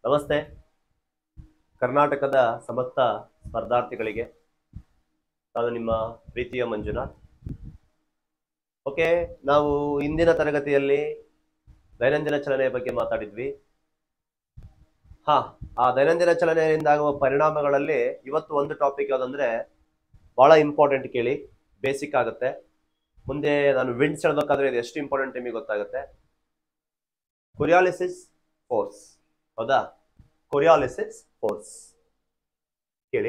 ನಮಸ್ತೆ ಕರ್ನಾಟಕದ ಸಮಸ್ತ ಸ್ಪರ್ಧಾರ್ಥಿಗಳಿಗೆ ನಾನು ನಿಮ್ಮ ಪ್ರೀತಿಯ ಮಂಜುನಾಥ್ ಓಕೆ ನಾವು ಇಂದಿನ ತರಗತಿಯಲ್ಲಿ ದೈನಂದಿನ ಚಲನೆಯ ಬಗ್ಗೆ ಮಾತಾಡಿದ್ವಿ ಹಾ ಆ ದೈನಂದಿನ ಚಲನೆಯಿಂದ ಆಗುವ ಪರಿಣಾಮಗಳಲ್ಲಿ ಇವತ್ತು ಒಂದು ಟಾಪಿಕ್ ಯಾವುದಂದ್ರೆ ಬಹಳ ಇಂಪಾರ್ಟೆಂಟ್ ಕೇಳಿ ಬೇಸಿಕ್ ಆಗುತ್ತೆ ಮುಂದೆ ನಾನು ವಿಂಡ್ಸ್ ಹೇಳ್ಬೇಕಾದ್ರೆ ಇದು ಎಷ್ಟು ಇಂಪಾರ್ಟೆಂಟ್ ನಿಮಗೆ ಗೊತ್ತಾಗುತ್ತೆ ಕೊರಿಯಾಲಿಸಿಸ್ ಫೋರ್ಸ್ ಹೌದಾ ಕೊರಿಯಾಲಿಸಿಸ್ ಫೋರ್ಸ್ ಕೇಳಿ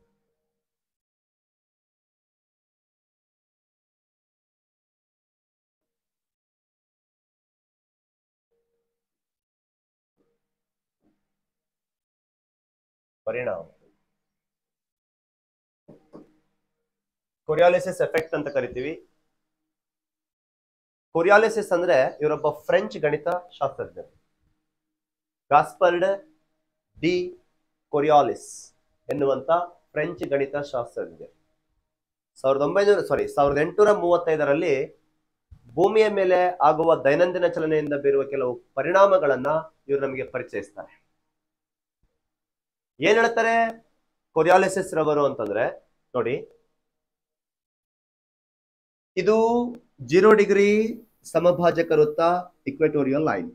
ಪರಿಣಾಮ ಕೊರಿಯಾಲಿಸಿಸ್ ಎಫೆಕ್ಟ್ ಅಂತ ಕರಿತೀವಿ ಕೊರಿಯಾಲಿಸಿಸ್ ಅಂದ್ರೆ ಇವರೊಬ್ಬ ಫ್ರೆಂಚ್ ಗಣಿತ ಶಾಸ್ತ್ರಜ್ಞರು ಗಾಸ್ಪರ್ಡ್ ಡಿ ಕೊರಿಯಾಲಿಸ್ ಎನ್ನುವಂತ ಫ್ರೆಂಚ್ ಗಣಿತ ಶಾಸ್ತ್ರಜ್ಞರು ಸಾವಿರದ ಒಂಬೈನೂರ ಸಾರಿ ಸಾವಿರದ ಎಂಟುನೂರ ಮೂವತ್ತೈದರಲ್ಲಿ ಭೂಮಿಯ ಮೇಲೆ ಆಗುವ ದೈನಂದಿನ ಚಲನೆಯಿಂದ ಬೀರುವ ಕೆಲವು ಪರಿಣಾಮಗಳನ್ನ ಇವರು ನಮಗೆ ಪರಿಚಯಿಸ್ತಾರೆ ಏನ್ ಹೇಳ್ತಾರೆ ಕೊರಿಯಾಲಿಸಿಸ್ ರವರು ಅಂತಂದ್ರೆ ನೋಡಿ ಇದು ಜೀರೋ ಡಿಗ್ರಿ ಸಮಭಾಜಕ ವೃತ್ತ ಇಕ್ವೆಟೋರಿಯಲ್ ಲೈನ್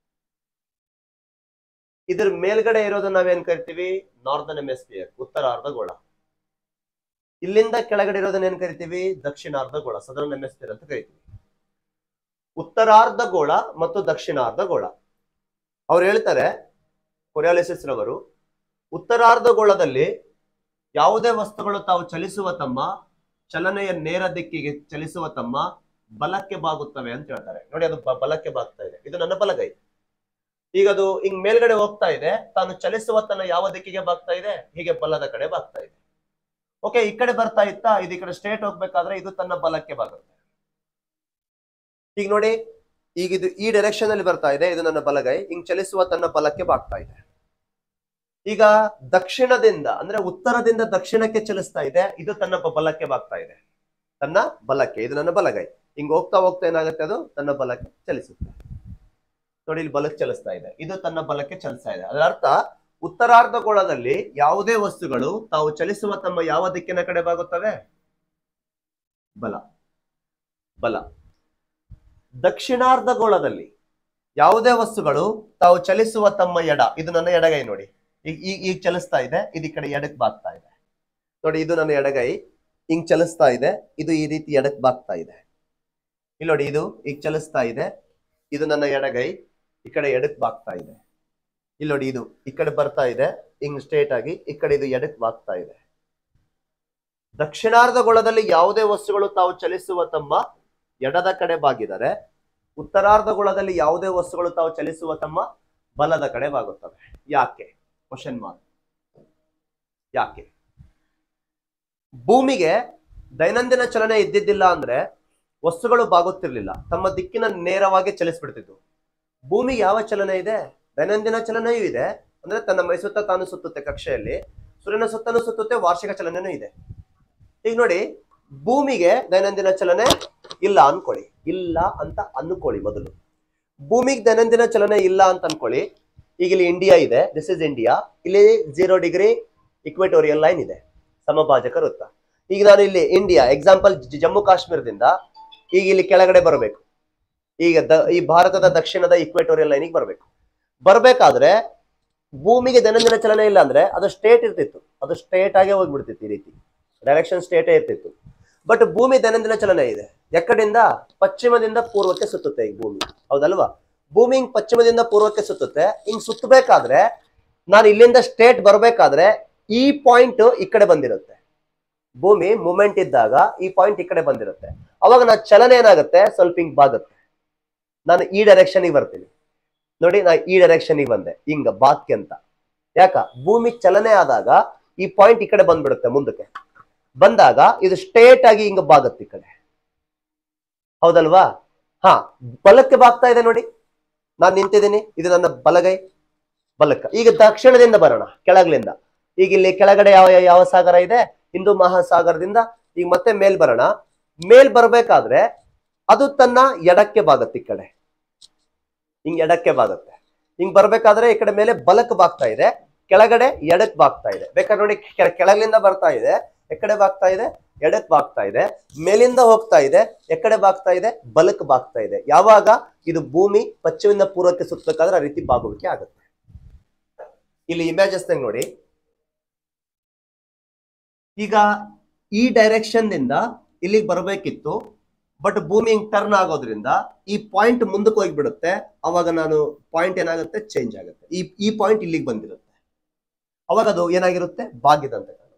ಇದ್ರ ಮೇಲ್ಗಡೆ ಇರೋದನ್ನ ನಾವೇನ್ ಕರಿತೀವಿ ನಾರ್ದನ್ ಹೆಮಿಸ್ಫಿಯರ್ ಉತ್ತರಾರ್ಧಗೋಳ ಇಲ್ಲಿಂದ ಕೆಳಗಡೆ ಇರೋದನ್ನ ಏನ್ ಕರಿತೀವಿ ದಕ್ಷಿಣಾರ್ಧಗೋಳ ಸದರ್ನ್ ಹೆಮಿಸ್ಫಿಯರ್ ಅಂತ ಕರಿತೀವಿ ಉತ್ತರಾರ್ಧಗೋಳ ಮತ್ತು ದಕ್ಷಿಣಾರ್ಧಗೋಳ ಅವ್ರು ಹೇಳ್ತಾರೆ ಕೊರಿಯಾಲಿಸಿಸ್ ರವರು ಉತ್ತರಾರ್ಧಗೋಳದಲ್ಲಿ ಯಾವುದೇ ವಸ್ತುಗಳು ತಾವು ಚಲಿಸುವ ತಮ್ಮ ಚಲನೆಯ ನೇರ ದಿಕ್ಕಿಗೆ ಚಲಿಸುವ ತಮ್ಮ ಬಲಕ್ಕೆ ಬಾಗುತ್ತವೆ ಅಂತ ಹೇಳ್ತಾರೆ ನೋಡಿ ಅದು ಬ- ಬಲಕ್ಕೆ ಬಾಗ್ತಾ ಇದೆ ಇದು ನನ್ನ ಬಲಗೈ ಈಗ ಅದು ಹಿಂಗ್ ಮೇಲ್ಗಡೆ ಹೋಗ್ತಾ ಇದೆ ತಾನು ಚಲಿಸುವ ತನ್ನ ಯಾವ ದಿಕ್ಕಿಗೆ ಬಾಗ್ತಾ ಇದೆ ಹೀಗೆ ಬಲದ ಕಡೆ ಬಾಗ್ತಾ ಇದೆ ಓಕೆ ಈ ಕಡೆ ಬರ್ತಾ ಇತ್ತಾ ಇದು ಈ ಕಡೆ ಸ್ಟ್ರೇಟ್ ಹೋಗ್ಬೇಕಾದ್ರೆ ಇದು ತನ್ನ ಬಲಕ್ಕೆ ಬಾಗುತ್ತೆ ಈಗ ನೋಡಿ ಈಗ ಇದು ಈ ಡೈರೆಕ್ಷನ್ ಅಲ್ಲಿ ಬರ್ತಾ ಇದೆ ಇದು ನನ್ನ ಬಲಗೈ ಹಿಂಗ್ ಚಲಿಸುವ ತನ್ನ ಬಲಕ್ಕೆ ಬಾಗ್ತಾ ಇದೆ ಈಗ ದಕ್ಷಿಣದಿಂದ ಅಂದ್ರೆ ಉತ್ತರದಿಂದ ದಕ್ಷಿಣಕ್ಕೆ ಚಲಿಸ್ತಾ ಇದೆ ಇದು ತನ್ನ ಬ- ಬಲಕ್ಕೆ ಬಾಗ್ತಾ ಇದೆ ತನ್ನ ಬಲಕ್ಕೆ ಇದು ನನ್ನ ಬಲಗೈ ಹಿಂಗ್ ಹೋಗ್ತಾ ಹೋಗ್ತಾ ಏನಾಗುತ್ತೆ ಅದು ತನ್ನ ಬಲಕ್ಕೆ ಚಲಿಸುತ್ತೆ ನೋಡಿ ಇಲ್ಲಿ ಬಲಕ್ಕೆ ಚಲಿಸ್ತಾ ಇದೆ ಇದು ತನ್ನ ಬಲಕ್ಕೆ ಚಲಿಸ್ತಾ ಇದೆ ಅದರ ಅರ್ಥ ಉತ್ತರಾರ್ಧಗೋಳದಲ್ಲಿ ಯಾವುದೇ ವಸ್ತುಗಳು ತಾವು ಚಲಿಸುವ ತಮ್ಮ ಯಾವ ದಿಕ್ಕಿನ ಕಡೆ ಬಾಗುತ್ತವೆ ಬಲ ಬಲ ದಕ್ಷಿಣಾರ್ಧಗೋಳದಲ್ಲಿ ಯಾವುದೇ ವಸ್ತುಗಳು ತಾವು ಚಲಿಸುವ ತಮ್ಮ ಎಡ ಇದು ನನ್ನ ಎಡಗೈ ನೋಡಿ ಈಗ ಈಗ ಈಗ ಚಲಿಸ್ತಾ ಇದೆ ಇದು ಈ ಕಡೆ ಎಡಕ್ ಬಾಗ್ತಾ ಇದೆ ನೋಡಿ ಇದು ನನ್ನ ಎಡಗೈ ಹಿಂಗ್ ಚಲಿಸ್ತಾ ಇದೆ ಇದು ಈ ರೀತಿ ಎಡಕ್ ಬಾಗ್ತಾ ಇದೆ ಇಲ್ಲಿ ನೋಡಿ ಇದು ಈಗ ಚಲಿಸ್ತಾ ಇದೆ ಇದು ನನ್ನ ಎಡಗೈ ಈ ಕಡೆ ಎಡಕ್ ಬಾಗ್ತಾ ಇದೆ ಇಲ್ಲಿ ನೋಡಿ ಇದು ಈ ಕಡೆ ಬರ್ತಾ ಇದೆ ಹಿಂಗ್ ಸ್ಟ್ರೇಟ್ ಆಗಿ ಈ ಕಡೆ ಇದು ಎಡಕ್ ಬಾಗ್ತಾ ಇದೆ ದಕ್ಷಿಣಾರ್ಧಗೋಳದಲ್ಲಿ ಯಾವುದೇ ವಸ್ತುಗಳು ತಾವು ಚಲಿಸುವ ತಮ್ಮ ಎಡದ ಕಡೆ ಬಾಗಿದರೆ ಉತ್ತರಾರ್ಧಗೋಳದಲ್ಲಿ ಯಾವುದೇ ವಸ್ತುಗಳು ತಾವು ಚಲಿಸುವ ತಮ್ಮ ಬಲದ ಕಡೆ ಬಾಗುತ್ತವೆ ಯಾಕೆ ಕ್ವಶನ್ ಮಾರ್ಕ್ ಯಾಕೆ ಭೂಮಿಗೆ ದೈನಂದಿನ ಚಲನೆ ಇದ್ದಿದ್ದಿಲ್ಲ ಅಂದ್ರೆ ವಸ್ತುಗಳು ಬಾಗುತ್ತಿರ್ಲಿಲ್ಲ ತಮ್ಮ ದಿಕ್ಕಿನ ನೇರವಾಗಿ ಚಲಿಸ್ಬಿಡ್ತಿದ್ವು ಭೂಮಿಗೆ ಯಾವ ಚಲನೆ ಇದೆ ದೈನಂದಿನ ಚಲನೆಯೂ ಇದೆ ಅಂದ್ರೆ ತನ್ನ ಮೈ ಸುತ್ತ ತಾನು ಸುತ್ತುತ್ತೆ ಕಕ್ಷೆಯಲ್ಲಿ ಸೂರ್ಯನ ಸುತ್ತಲೂ ಸುತ್ತುತ್ತೆ ವಾರ್ಷಿಕ ಚಲನೆನೂ ಇದೆ ಈಗ ನೋಡಿ ಭೂಮಿಗೆ ದೈನಂದಿನ ಚಲನೆ ಇಲ್ಲ ಅನ್ಕೊಳ್ಳಿ ಇಲ್ಲ ಅಂತ ಅನ್ಕೊಳ್ಳಿ ಮೊದಲು ಭೂಮಿಗೆ ದೈನಂದಿನ ಚಲನೆ ಇಲ್ಲ ಅಂತ ಅನ್ಕೊಳ್ಳಿ ಈಗ ಇಲ್ಲಿ ಇಂಡಿಯಾ ಇದೆ ದಿಸ್ ಇಸ್ ಇಂಡಿಯಾ ಇಲ್ಲಿ ಜೀರೋ ಡಿಗ್ರಿ ಇಕ್ವೆಟೋರಿಯಲ್ ಲೈನ್ ಇದೆ ಸಮಭಾಜಕ ವೃತ್ತ ಈಗ ನಾನು ಇಲ್ಲಿ ಇಂಡಿಯಾ ಎಕ್ಸಾಂಪಲ್ ಜಮ್ಮು ಕಾಶ್ಮೀರದಿಂದ ಈಗ ಇಲ್ಲಿ ಕೆಳಗಡೆ ಬರಬೇಕು ಈಗ ದ ಈ ಭಾರತದ ದಕ್ಷಿಣದ ಇಕ್ವೆಟೋರಿಯಲ್ ಲೈನಿಗೆ ಬರಬೇಕು ಬರಬೇಕಾದ್ರೆ ಭೂಮಿಗೆ ದೈನಂದಿನ ಚಲನೆ ಇಲ್ಲ ಅಂದ್ರೆ ಅದು ಸ್ಟೇಟ್ ಇರ್ತಿತ್ತು ಅದು ಸ್ಟೇಟ್ ಆಗೇ ಹೋಗ್ಬಿಡ್ತಿತ್ತು ಈ ರೀತಿ ಡೈರೆಕ್ಷನ್ ಸ್ಟೇಟೇ ಇರ್ತಿತ್ತು ಬಟ್ ಭೂಮಿ ದೈನಂದಿನ ಚಲನೆ ಇದೆ ಎಕ್ಕಡಿಂದ ಪಶ್ಚಿಮದಿಂದ ಪೂರ್ವಕ್ಕೆ ಸುತ್ತುತ್ತೆ ಈ ಭೂಮಿ ಹೌದಲ್ವಾ ಭೂಮಿ ಹಿಂಗ್ ಪಶ್ಚಿಮದಿಂದ ಪೂರ್ವಕ್ಕೆ ಸುತ್ತುತ್ತೆ ಹಿಂಗ್ ಸುತ್ತಬೇಕಾದ್ರೆ ನಾನು ಇಲ್ಲಿಂದ ಸ್ಟೇಟ್ ಬರಬೇಕಾದ್ರೆ ಈ ಪಾಯಿಂಟ್ ಈ ಕಡೆ ಬಂದಿರುತ್ತೆ ಭೂಮಿ ಮೂಮೆಂಟ್ ಇದ್ದಾಗ ಈ ಪಾಯಿಂಟ್ ಈ ಕಡೆ ಬಂದಿರುತ್ತೆ ಅವಾಗ ನಾ ಚಲನೆ ಏನಾಗುತ್ತೆ ಸ್ವಲ್ಪ ಹಿಂಗ್ ಬಾಗುತ್ತೆ ನಾನು ಈ ಡೈರೆಕ್ಷನ್ಗೆ ಬರ್ತೀನಿ ನೋಡಿ ನಾ ಈ ಡೈರೆಕ್ಷನ್ಗೆ ಬಂದೆ ಹಿಂಗ ಬಾತ್ಕೆ ಅಂತ ಯಾಕ ಭೂಮಿ ಚಲನೆ ಆದಾಗ ಈ ಪಾಯಿಂಟ್ ಈ ಕಡೆ ಬಂದ್ಬಿಡುತ್ತೆ ಮುಂದಕ್ಕೆ ಬಂದಾಗ ಇದು ಸ್ಟ್ರೇಟ್ ಆಗಿ ಹಿಂಗ ಬಾಗುತ್ತೆ ಈ ಕಡೆ ಹೌದಲ್ವಾ ಹಾ ಬಲಕ್ಕೆ ಬಾಗ್ತಾ ಇದೆ ನೋಡಿ ನಾನು ನಿಂತಿದ್ದೀನಿ ಇದು ನನ್ನ ಬಲಗೈ ಬಲಕ್ಕ ಈಗ ದಕ್ಷಿಣದಿಂದ ಬರೋಣ ಕೆಳಗ್ಲಿಂದ ಈಗ ಇಲ್ಲಿ ಕೆಳಗಡೆ ಯಾವ ಯಾವ ಸಾಗರ ಇದೆ ಹಿಂದೂ ಮಹಾಸಾಗರದಿಂದ ಈಗ ಮತ್ತೆ ಮೇಲ್ ಬರೋಣ ಮೇಲ್ ಬರ್ಬೇಕಾದ್ರೆ ಅದು ತನ್ನ ಎಡಕ್ಕೆ ಬಾಗುತ್ತೆ ಈ ಕಡೆ ಹಿಂಗ್ ಎಡಕ್ಕೆ ಬಾಗುತ್ತೆ ಹಿಂಗ್ ಬರ್ಬೇಕಾದ್ರೆ ಈ ಕಡೆ ಮೇಲೆ ಬಲಕ್ ಬಾಗ್ತಾ ಇದೆ ಕೆಳಗಡೆ ಎಡಕ್ ಬಾಗ್ತಾ ಇದೆ ಬೇಕಾದ್ರೆ ನೋಡಿ ಕೆ- ಕೆಳಗಿನಿಂದ ಬರ್ತಾ ಇದೆ ಎಕಡೆ ಬಾಗ್ತಾ ಇದೆ ಎಡಕ್ ಬಾಗ್ತಾ ಇದೆ ಮೇಲಿಂದ ಹೋಗ್ತಾ ಇದೆ ಎಕಡೆ ಬಾಗ್ತಾ ಇದೆ ಬಲಕ್ ಬಾಗ್ತಾ ಇದೆ ಯಾವಾಗ ಇದು ಭೂಮಿ ಪಶ್ಚಿಮದಿಂದ ಪೂರ್ವಕ್ಕೆ ಸುತ್ತಬೇಕಾದ್ರೆ ಆ ರೀತಿ ಬಾಗುವಿಕೆ ಆಗುತ್ತೆ ಇಲ್ಲಿ ಇಮೇಜಸ್ ನೋಡಿ ಈಗ ಈ ಡೈರೆಕ್ಷನ್ ನಿಂದ ಇಲ್ಲಿಗೆ ಬರಬೇಕಿತ್ತು ಬಟ್ ಭೂಮಿ ಹಿಂಗ್ ಟರ್ನ್ ಆಗೋದ್ರಿಂದ ಈ ಪಾಯಿಂಟ್ ಮುಂದಕ್ಕೆ ಹೋಗ್ಬಿಡುತ್ತೆ ಅವಾಗ ನಾನು ಪಾಯಿಂಟ್ ಏನಾಗುತ್ತೆ ಚೇಂಜ್ ಆಗುತ್ತೆ ಈ ಈ ಪಾಯಿಂಟ್ ಇಲ್ಲಿಗೆ ಬಂದಿರುತ್ತೆ ಅವಾಗ ಅದು ಏನಾಗಿರುತ್ತೆ ಬಾಗಿದಂತೆ ಕಾಣುತ್ತೆ